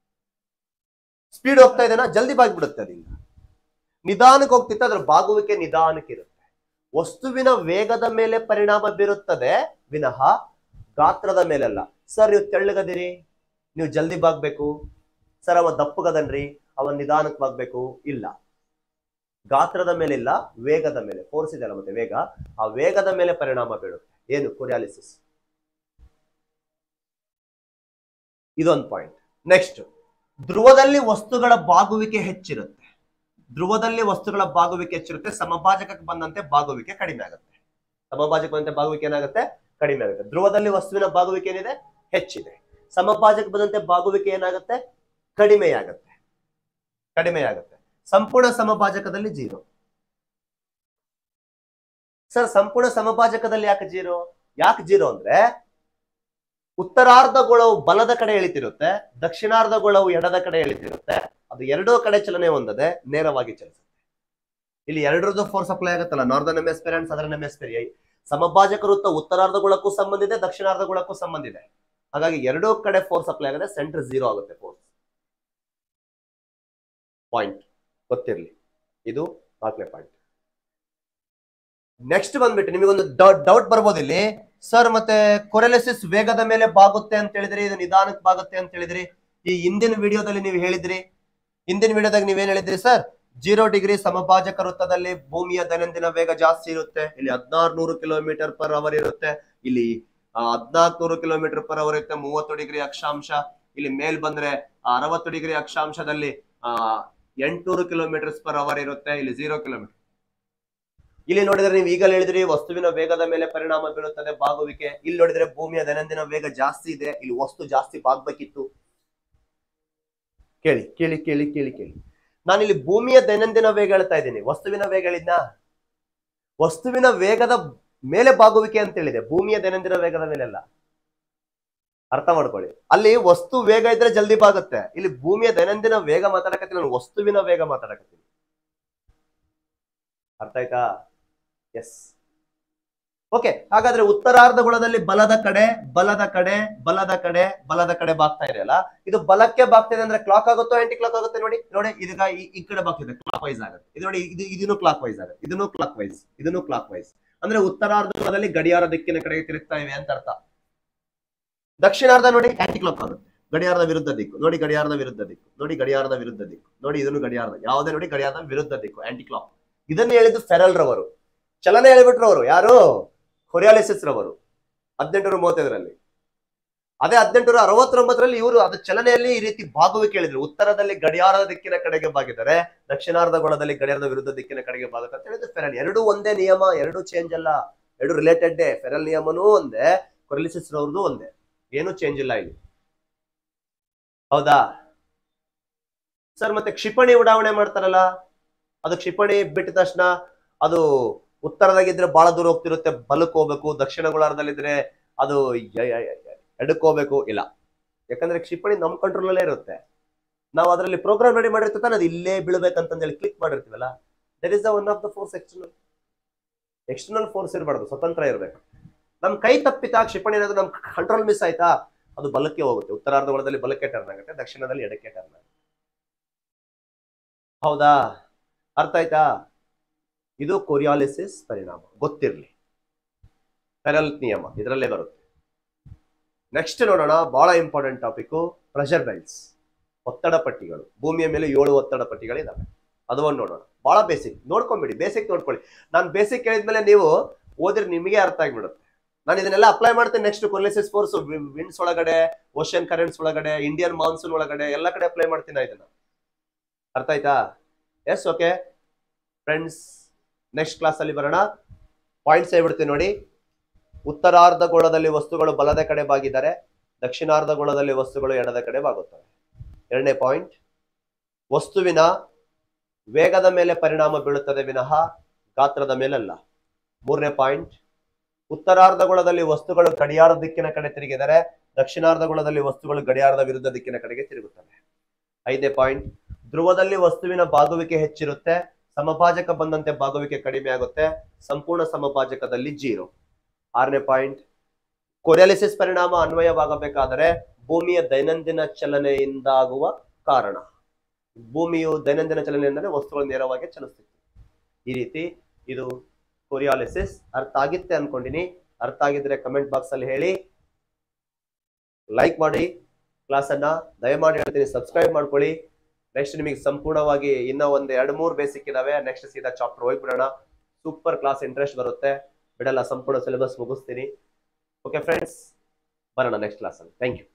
ಸ್ಪೀಡ್ ಹೋಗ್ತಾ ಇದೆನಾ ಜಲ್ದಿ ಬಾಗಿ ಬಿಡುತ್ತೆ ಅದಿಂದ ನಿಧಾನಕ್ಕೆ ಹೋಗ್ತಿತ್ತ ಅದ್ರ ಬಾಗುವಿಕೆ ನಿಧಾನಕ್ಕೆ ಇರುತ್ತೆ ವಸ್ತುವಿನ ವೇಗದ ಮೇಲೆ ಪರಿಣಾಮ ಬೀರುತ್ತದೆ ವಿನಃ ಗಾತ್ರದ ಮೇಲಲ್ಲ ಸರ್ ನೀವು ತೆಳ್ಳಗದಿರಿ ನೀವು ಜಲ್ದಿ ಬಾಗ್ಬೇಕು ಸರ್ ಅವ ದಪ್ಪಗದನ್ರಿ ಅವ ನಿಧಾನಕ್ಕೆ ಬಾಗ್ಬೇಕು ಇಲ್ಲ ಗಾತ್ರದ ಮೇಲೆ ಇಲ್ಲ ವೇಗದ ಮೇಲೆ ಫೋರ್ಸ್ ಇದೆಯಲ್ಲ ಮತ್ತೆ ವೇಗ ಆ ವೇಗದ ಮೇಲೆ ಪರಿಣಾಮ ಬೀಳುತ್ತೆ ಏನು ಕೊರಿಯಾಲಿಸಿಸ್ ಇದೊಂದು ಪಾಯಿಂಟ್ ನೆಕ್ಸ್ಟ್ ಧ್ರುವದಲ್ಲಿ ವಸ್ತುಗಳ ಬಾಗುವಿಕೆ ಹೆಚ್ಚಿರುತ್ತೆ ಧ್ರುವದಲ್ಲಿ ವಸ್ತುಗಳ ಬಾಗುವಿಕೆ ಹೆಚ್ಚಿರುತ್ತೆ ಸಮಭಾಜಕಕ್ಕೆ ಬಂದಂತೆ ಬಾಗುವಿಕೆ ಕಡಿಮೆ ಆಗುತ್ತೆ ಸಮಭಾಜಕ ಬಂದಂತೆ ಬಾಗುವಿಕೆ ಏನಾಗುತ್ತೆ ಕಡಿಮೆ ಆಗುತ್ತೆ ಧ್ರುವದಲ್ಲಿ ವಸ್ತುವಿನ ಬಾಗುವಿಕೆ ಏನಿದೆ ಹೆಚ್ಚಿದೆ ಸಮಭಾಜಕ ಬಂದಂತೆ ಬಾಗುವಿಕೆ ಏನಾಗುತ್ತೆ ಕಡಿಮೆಯಾಗುತ್ತೆ ಕಡಿಮೆಯಾಗುತ್ತೆ ಸಂಪೂರ್ಣ ಸಮಭಾಜಕದಲ್ಲಿ ಜೀರೋ ಸರ್ ಸಂಪೂರ್ಣ ಸಮಭಾಜಕದಲ್ಲಿ ಯಾಕೆ ಜೀರೋ ಯಾಕೆ ಜೀರೋ ಅಂದ್ರೆ ಉತ್ತರಾರ್ಧಗೋಳವು ಬಲದ ಕಡೆ ಎಳಿತಿರುತ್ತೆ ದಕ್ಷಿಣಾರ್ಧಗೋಳವು ಎಡದ ಕಡೆ ಎಳಿತಿರುತ್ತೆ ಅದು ಎರಡೂ ಕಡೆ ಚಲನೆ ಹೊಂದದೆ ನೇರವಾಗಿ ಚಲಿಸುತ್ತೆ ಇಲ್ಲಿ ಎರಡರದ್ದು ಫೋರ್ಸ್ ಅಪ್ಲೈ ಆಗುತ್ತಲ್ಲ northern hemisphere and southern hemisphere ಸಮಭಾಜಕ ವೃತ್ತ ಉತ್ತರಾರ್ಧಗೋಳಕ್ಕೂ ಸಂಬಂಧ ಇದೆ ದಕ್ಷಿಣಾರ್ಧಗೋಳಕ್ಕೂ ಸಂಬಂಧ ಇದೆ ಹಾಗಾಗಿ ಎರಡೂ ಕಡೆ ಫೋರ್ಸ್ ಅಪ್ಲೈ ಆಗುತ್ತೆ ಸೆಂಟರ್ ಝೀರೋ ಆಗುತ್ತೆ ಫೋರ್ಸ್ ಪಾಯಿಂಟ್ ಗೊತ್ತಿರಲಿ ಇದು ನಾಲ್ಕನೇ ಪಾಯಿಂಟ್ ನೆಕ್ಸ್ಟ್ ಬಂದ್ಬಿಟ್ಟು ನಿಮಗೊಂದು ಡೌಟ್ ಬರ್ಬೋದು ಇಲ್ಲಿ ಸರ್ ಮತ್ತೆ ಕೊರೆಲಿಸಿಸ್ ವೇಗದ ಮೇಲೆ ಬಾಗುತ್ತೆ ಅಂತ ಹೇಳಿದ್ರಿ ಇದು ನಿಧಾನಕ್ಕೆ ಬಾಗುತ್ತೆ ಅಂತ ಹೇಳಿದ್ರಿ ಈ ಹಿಂದಿನ ವಿಡಿಯೋದಲ್ಲಿ ನೀವು ಹೇಳಿದ್ರಿ ಹಿಂದಿನ ವಿಡಿಯೋದಾಗ ನೀವೇನ್ ಹೇಳಿದ್ರಿ ಸರ್ ಜೀರೋ ಡಿಗ್ರಿ ಸಮಭಾಜಕ ವೃತ್ತದಲ್ಲಿ ಭೂಮಿಯ ದೈನಂದಿನ ವೇಗ ಜಾಸ್ತಿ ಇರುತ್ತೆ ಇಲ್ಲಿ ಹದಿನಾರು ನೂರು ಕಿಲೋಮೀಟರ್ ಪರ್ ಅವರ್ ಇರುತ್ತೆ ಇಲ್ಲಿ ಹದಿನಾಲ್ಕು ನೂರು ಕಿಲೋಮೀಟರ್ ಪರ್ ಅವರ್ ಇರುತ್ತೆ ಮೂವತ್ತು ಡಿಗ್ರಿ ಅಕ್ಷಾಂಶ ಇಲ್ಲಿ ಮೇಲ್ ಬಂದ್ರೆ ಅರವತ್ತು ಡಿಗ್ರಿ ಅಕ್ಷಾಂಶದಲ್ಲಿ ಆ ಎಂಟುನೂರು ಕಿಲೋಮೀಟರ್ಸ್ ಪರ್ ಅವರ್ ಇರುತ್ತೆ ಇಲ್ಲಿ ಜೀರೋ ಕಿಲೋಮೀಟರ್ ಇಲ್ಲಿ ನೋಡಿದ್ರೆ ನೀವು ಈಗಲೇ ಹೇಳಿದ್ರಿ ವಸ್ತುವಿನ ವೇಗದ ಮೇಲೆ ಪರಿಣಾಮ ಬೀರುತ್ತದೆ ಬಾಗುವಿಕೆ ಇಲ್ಲಿ ನೋಡಿದ್ರೆ ಭೂಮಿಯ ದೈನಂದಿನ ವೇಗ ಜಾಸ್ತಿ ಇದೆ ಇಲ್ಲಿ ವಸ್ತು ಜಾಸ್ತಿ ಬಾಗ್ಬೇಕಿತ್ತು ಕೇಳಿ ಕೇಳಿ ಕೇಳಿ ಕೇಳಿ ಕೇಳಿ ನಾನಿಲ್ಲಿ ಭೂಮಿಯ ದೈನಂದಿನ ವೇಗ ಹೇಳ್ತಾ ಇದ್ದೀನಿ ವಸ್ತುವಿನ ವೇಗ ಹೇಳಿದ್ನಾ ವಸ್ತುವಿನ ವೇಗದ ಮೇಲೆ ಬಾಗುವಿಕೆ ಅಂತ ಹೇಳಿದೆ ಭೂಮಿಯ ದೈನಂದಿನ ವೇಗದ ಮೇಲೆಲ್ಲ ಅರ್ಥ ಮಾಡ್ಕೊಳ್ಳಿ ಅಲ್ಲಿ ವಸ್ತು ವೇಗ ಇದ್ರೆ ಜಲ್ದಿ ಬಾಗುತ್ತೆ ಇಲ್ಲಿ ಭೂಮಿಯ ದೈನಂದಿನ ವೇಗ ಮಾತಾಡಕತ್ತೀನಿ ನಾನು ವಸ್ತುವಿನ ವೇಗ ಮಾತಾಡಕತ್ತೀನಿ ಅರ್ಥ ಆಯ್ತಾ ಎಸ್ ಓಕೆ ಹಾಗಾದ್ರೆ ಉತ್ತರಾರ್ಧಗೋಳದಲ್ಲಿ ಬಲದ ಕಡೆ ಬಲದ ಕಡೆ ಬಲದ ಕಡೆ ಬಲದ ಕಡೆ ಬಾಗ್ತಾ ಇದೆಯಲ್ಲ ಇದು ಬಲಕ್ಕೆ ಬಾಗ್ತಿದೆ ಅಂದ್ರೆ ಕ್ಲಾಕ್ ಆಗುತ್ತೋ ಆಂಟಿ ಕ್ಲಾಕ್ ಆಗುತ್ತೆ ನೋಡಿ ನೋಡಿ ಇದೀಗ ಈ- ಈ ಕಡೆ ಬಾಗ್ತಿದೆ ಕ್ಲಾಕ್ ವೈಸ್ ಆಗುತ್ತೆ ಇದು ನೋಡಿ ಇದು ಇದನ್ನು ಕ್ಲಾಕ್ ವೈಸ್ ಆಗುತ್ತೆ ಇದನ್ನು ಕ್ಲಾಕ್ ವೈಸ್ ಇದನ್ನು ಕ್ಲಾಕ್ ವೈಸ್ ಅಂದ್ರೆ ಉತ್ತರಾರ್ಧಗೋಳದಲ್ಲಿ ಗಡಿಯಾರ ದಿಕ್ಕಿನ ಕಡೆಗೆ ತಿರುಗ್ತಾ ಇವೆ ಅಂತ ಅರ್ಥ ದಕ್ಷಿಣಾರ್ಧ ನೋಡಿ ಆಂಟಿ ಕ್ಲಾಕ್ ಆಗುತ್ತೆ ಗಡಿಯಾರದ ವಿರುದ್ಧ ದಿಕ್ಕು ನೋಡಿ ಗಡಿಯಾರದ ವಿರುದ್ಧ ದಿಕ್ಕು ನೋಡಿ ಗಡಿಯಾರದ ವಿರುದ್ಧ ದಿಕ್ಕು ನೋಡಿ ಇದನ್ನು ಗಡಿಯಾರದ ಯಾವುದೇ ನೋಡಿ ಗಡಿಯಾರದ ವಿರುದ್ಧ ದಿಕ್ಕು ಆಂಟಿ ಕ್ಲಾಕ್ ಇದನ್ನು ಹೇಳಿದ್ದು ಫೆರಲ್ ರವರು ಚಲನೆ ಹೇಳಿಬಿಟ್ರು ಅವರು ಯಾರು ಕೊರಿಯಾಲಿಸಿಸ್ ರವರು ಹದಿನೆಂಟುನೂರ ಮೂವತ್ತೈದರಲ್ಲಿ ಅದೇ ಹದಿನೆಂಟುನೂರ ಅರವತ್ತೊಂಬತ್ತರಲ್ಲಿ ಇವರು ಅದು ಚಲನೆಯಲ್ಲಿ ಈ ರೀತಿ ಬಾಗುವಿಕೆ ಹೇಳಿದ್ರು ಉತ್ತರದಲ್ಲಿ ಗಡಿಯಾರದ ದಿಕ್ಕಿನ ಕಡೆಗೆ ಬಾಗಿದ್ದಾರೆ ದಕ್ಷಿಣಾರ್ಧ ಗೋಳದಲ್ಲಿ ಗಡಿಯಾರದ ವಿರುದ್ಧ ದಿಕ್ಕಿನ ಕಡೆಗೆ ಬಾಗುತ್ತೆ ಅಂತ ಹೇಳಿದ್ರು ಫೆರಲ್ ಎರಡು ಒಂದೇ ನಿಯಮ ಎರಡು ಚೇಂಜ್ ಅಲ್ಲ ಎರಡು ರಿಲೇಟೆಡ್ ಫೆರಲ್ ನಿಯಮನೂ ಒಂದೇ ಕೊರಿಲಿಸಿಸ್ ರವ್ರದ್ದು ಒಂದೇ ಏನು ಚೇಂಜ್ ಇಲ್ಲ ಇಲ್ಲಿ ಹೌದಾ ಸರ್ ಮತ್ತೆ ಕ್ಷಿಪಣಿ ಉಡಾವಣೆ ಮಾಡ್ತಾರಲ್ಲ ಅದು ಕ್ಷಿಪಣಿ ಬಿಟ್ಟ ತಕ್ಷಣ ಅದು ಉತ್ತರದಾಗಿದ್ರೆ ಬಹಳ ದೂರ ಹೋಗ್ತಿರುತ್ತೆ ಬಲಕ್ಕೆ ಹೋಗ್ಬೇಕು ದಕ್ಷಿಣ ಗೋಳಾರ್ಧದಲ್ಲಿದ್ರೆ ಅದು ಯ- ಯ- ಯ- ಎಡಕ್ಕೆ ಹೋಗ್ಬೇಕು ಇಲ್ಲ ಯಾಕಂದ್ರೆ ಕ್ಷಿಪಣಿ ನಮ್ಮ ಕಂಟ್ರೋಲ್ ಅಲ್ಲೇ ಇರುತ್ತೆ ನಾವು ಅದರಲ್ಲಿ ಪ್ರೋಗ್ರಾಮ್ ರೆಡಿ ಮಾಡಿರ್ತೀವಿ ತಾನೆ ಅದು ಇಲ್ಲೇ ಬೀಳ್ಬೇಕಂತಂದೇಳಿ ಕ್ಲಿಕ್ ಮಾಡಿರ್ತೀವಲ್ಲ that is the one of the force external external force ಇರಬಾರ್ದು ಸ್ವತಂತ್ರ ಇರಬೇಕು ನಮ್ ಕೈ ತಪ್ಪಿತಾ ಕ್ಷಿಪಣಿ ಏನಾದ್ರು ನಮ್ ಕಂಟ್ರೋಲ್ ಮಿಸ್ ಆಯ್ತಾ ಅದು ಬಲಕ್ಕೆ ಹೋಗುತ್ತೆ ಉತ್ತರಾರ್ಧಗೋಳದಲ್ಲಿ ಬಲಕ್ಕೆ ಟರ್ನ್ ಆಗುತ್ತೆ ದಕ್ಷಿಣದಲ್ಲಿ ಎಡಕ್ಕೆ ಟರ್ನ್ ಆಗುತ್ತೆ ಹೌದಾ ಅರ್ಥ ಆಯ್ತಾ ಇದು ಕೊರಿಯಾಲಿಸಿಸ್ ಪರಿಣಾಮ ಗೊತ್ತಿರಲಿ ಫೆರಲ್ ನಿಯಮ ಇದರಲ್ಲೇ ಬರುತ್ತೆ ನೆಕ್ಸ್ಟ್ ನೋಡೋಣ ಬಹಳ ಇಂಪಾರ್ಟೆಂಟ್ ಟಾಪಿಕ್ ಪ್ರೆಷರ್ ಬೆಲ್ಟ್ಸ್ ಒತ್ತಡ ಪಟ್ಟಿಗಳು ಭೂಮಿಯ ಮೇಲೆ ಏಳು ಒತ್ತಡ ಪಟ್ಟಿಗಳಿದಾವೆ ಅದು ಒಂದು ನೋಡೋಣ ಬಹಳ ಬೇಸಿಕ್ ನೋಡ್ಕೊಂಬಿಡಿ ಬೇಸಿಕ್ ನೋಡ್ಕೊಳ್ಳಿ ನಾನು ಬೇಸಿಕ್ ಹೇಳಿದ್ಮೇಲೆ ನೀವು ಓದಿದ್ರೆ ನಿಮಗೆ ಅರ್ಥ ಆಗಿಬಿಡುತ್ತೆ ನಾನು ಇದನ್ನೆಲ್ಲ ಅಪ್ಲೈ ಮಾಡ್ತೇನೆ ನೆಕ್ಸ್ಟ್ ಕೊರಿಯಾಲಿಸಿಸ್ ಫೋರ್ಸ್ ವಿಂಡ್ಸ್ ಒಳಗಡೆ ಓಷನ್ ಕರೆಂಟ್ಸ್ ಒಳಗಡೆ ಇಂಡಿಯನ್ ಮಾನ್ಸೂನ್ ಒಳಗಡೆ ಎಲ್ಲ ಕಡೆ ಅಪ್ಲೈ ಮಾಡ್ತೀನಿ ನಾ ಇದನ್ನ ಅರ್ಥ ಆಯ್ತಾ yes okay friends next class ಅಲ್ಲಿ ಬರೋಣ ಪಾಯಿಂಟ್ಸ್ ಹೇಳ್ಬಿಡ್ತೀನಿ ನೋಡಿ ಉತ್ತರಾರ್ಧಗೋಳದಲ್ಲಿ ವಸ್ತುಗಳು ಬಲದ ಕಡೆ ಬಾಗಿದ್ದಾರೆ ದಕ್ಷಿಣಾರ್ಧಗೋಳದಲ್ಲಿ ವಸ್ತುಗಳು ಎಡದ ಕಡೆ ಬಾಗುತ್ತವೆ ಎರಡನೇ ಪಾಯಿಂಟ್ ವಸ್ತುವಿನ ವೇಗದ ಮೇಲೆ ಪರಿಣಾಮ ಬೀಳುತ್ತದೆ ವಿನಃ ಗಾತ್ರದ ಮೇಲಲ್ಲ ಮೂರನೇ ಪಾಯಿಂಟ್ ಉತ್ತರಾರ್ಧಗೋಳದಲ್ಲಿ ವಸ್ತುಗಳು ಗಡಿಯಾರದ ದಿಕ್ಕಿನ ಕಡೆ ತಿರುಗಿದರೆ ದಕ್ಷಿಣಾರ್ಧಗೋಳದಲ್ಲಿ ವಸ್ತುಗಳು ಗಡಿಯಾರದ ವಿರುದ್ಧ ದಿಕ್ಕಿನ ಕಡೆಗೆ ತಿರುಗುತ್ತವೆ ಐದನೇ ಪಾಯಿಂಟ್ ಧ್ರುವದಲ್ಲಿ ವಸ್ತುವಿನ ಬಾಗುವಿಕೆ ಹೆಚ್ಚಿರುತ್ತೆ ಸಮಭಾಜಕ ಬಂದಂತೆ ಬಾಗುವಿಕೆ ಕಡಿಮೆ ಆಗುತ್ತೆ ಸಂಪೂರ್ಣ ಸಮಭಾಜಕದಲ್ಲಿ ಜೀರೋ ಆರನೇ ಪಾಯಿಂಟ್ ಕೊರಿಯಾಲಿಸಿಸ್ ಪರಿಣಾಮ ಅನ್ವಯವಾಗಬೇಕಾದರೆ ಭೂಮಿಯ ದೈನಂದಿನ ಚಲನೆಯಿಂದಾಗುವ ಕಾರಣ ಭೂಮಿಯು ದೈನಂದಿನ ಚಲನೆಯಿಂದಲೇ ವಸ್ತುಗಳು ನೇರವಾಗಿ ಚಲಿಸ್ತಿತ್ತು ಈ ರೀತಿ ಇದು ಕೊರಿಯಾಲಿಸಿಸ್ ಅರ್ಥ ಆಗಿತ್ತೆ ಅನ್ಕೊಂಡಿನಿ ಅರ್ಥ ಆಗಿದ್ರೆ ಕಮೆಂಟ್ ಬಾಕ್ಸ್ ಅಲ್ಲಿ ಹೇಳಿ ಲೈಕ್ ಮಾಡಿ ಕ್ಲಾಸ್ ಅನ್ನ ದಯಮಾಡಿ ಹೇಳ್ತೀನಿ ಸಬ್ಸ್ಕ್ರೈಬ್ ಮಾಡ್ಕೊಳ್ಳಿ ನೆಕ್ಸ್ಟ್ ನಿಮಗೆ ಸಂಪೂರ್ಣವಾಗಿ ಇನ್ನ ಒಂದ್ ಎರಡು ಮೂರು ಬೇಸಿಕ್ ಇದಾವೆ ನೆಕ್ಸ್ಟ್ ಸೀದಾ ಚಾಪ್ಟರ್ ಹೋಗ್ಬಿಡೋಣ ಸೂಪರ್ ಕ್ಲಾಸ್ ಇಂಟ್ರೆಸ್ಟ್ ಬರುತ್ತೆ ಬಿಡಲ್ಲ ಸಂಪೂರ್ಣ ಸಿಲೆಬಸ್ ಮುಗಿಸ್ತೀನಿ ಓಕೆ ಫ್ರೆಂಡ್ಸ್ ಬರೋಣ ನೆಕ್ಸ್ಟ್ ಕ್ಲಾಸ್ ಅಲ್ಲಿ ಥ್ಯಾಂಕ್ ಯು